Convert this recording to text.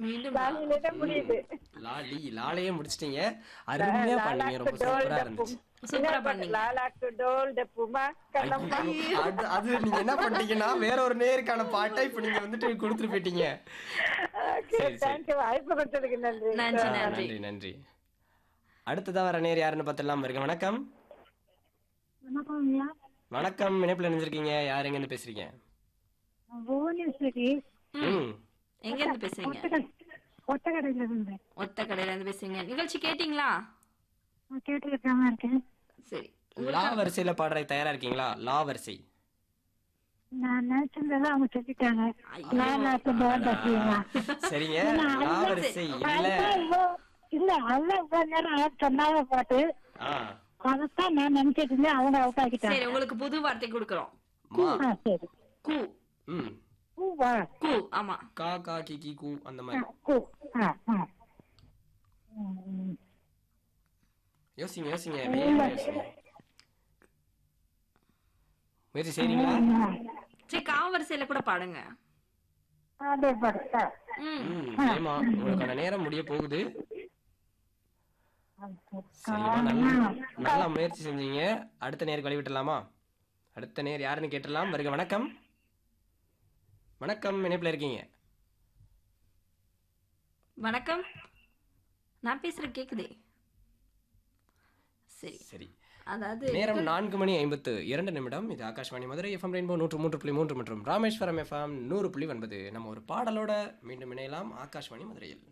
மீண்டும் லாலியில தான் முடியுது லாலி லாலையே முடிச்சிட்டீங்க அருமையா பண்ணீங்க ரொம்ப சூப்பரா இருந்துச்சு சூப்பரா பண்ணீங்க லாலாக்கு டோல் டப்புமா கண்ணம்மா ஐயோ, அது அது நீங்க என்ன பண்ணீங்கன்னா வேற ஒரு நேருக்கான பாட்டை இப்ப நீங்க வந்துட்டு கொடுத்துட்டு போயிட்டீங்க சரி, சரி. தேங்க்யூ வாய்ப்பு கொடுத்ததுக்கு நன்றி நன்றி நன்றி நன்றி நன்றி அடுத்ததா வர நேர் யாருன்னு பார்த்துடலாம் இருக்க வணக்கம் வணக்கம் ஐயா வணக்கம் இணைப்புல நினைஞ்சிருக்கீங்க யார் எங்க இருந்து பேசுறீங்க புவனேஸ்வரி ம் எங்க இருந்து பேசுறீங்க ஒட்டக்கடையில இருந்து ஒத்த கடையில இருந்து பேசுறீங்க நிகழ்ச்சி கேட்டீங்களா நான் கேட்டுக்கிட்டாம இருக்கேன் சரி லா வரிசையில பாடுற தயாரா இருக்கீங்களா லா வரிசை நான் நினைச்சிருந்ததை அவங்க சொல்லிட்டாங்க நான் நான் பாண்டா சரிங்க லா வரிசை இல்ல இல்ல அதான் இவ்வளவு நேரம் சொன்னாங்க பாட்டு ஆ அதைத்தான் நான் நினைச்சிட்டு இருந்தேன் அவங்க அவுட் ஆகிட்டாங்க சரி உங்களுக்கு புது வார்த்தை கொடுக்குறோம் மா ஆ சரி கூ ம் பூவா கூ ஆமா கா கா கி கி கூ அந்த ஆ, மாதிரி பூ ஆ ஆ ம், யோசிங்க யோசிங்க வேகமா யோசிங்க முயற்சி செய்றீங்களா ம். சரி காவரிசையில கூட பாடுங்க அதே பாட்டு ம் ம் ஏமா உங்களுக்கான நேரம் முடிய போகுது சரிம்மா நல்லா நல்லா முயற்சி செஞ்சீங்க அடுத்த நேருக்கு வழிவிட்டலாமா அடுத்த நேர் யாருன்னு கேட்டலாம் வருக வணக்கம் வணக்கம் இணைப்புல இருக்கீங்க வணக்கம் நான் பேசுற கேக்குதே சரி சரி அதாவது நேரம் நான்கு மணி ஐம்பத்து இரண்டு நிமிடம் இது ஆகாஷ்வாணி மதுரை எஃப்எம் ரெயின்போ நூற்று மூன்று புள்ளி மூன்று மற்றும் ராமேஸ்வரம் எஃப்எம் நூறு புள்ளி ஒன்பது நம்ம ஒரு பாடலோட மீண்டும் இணையலாம் ஆகாஷ்வாணி மதுரையில்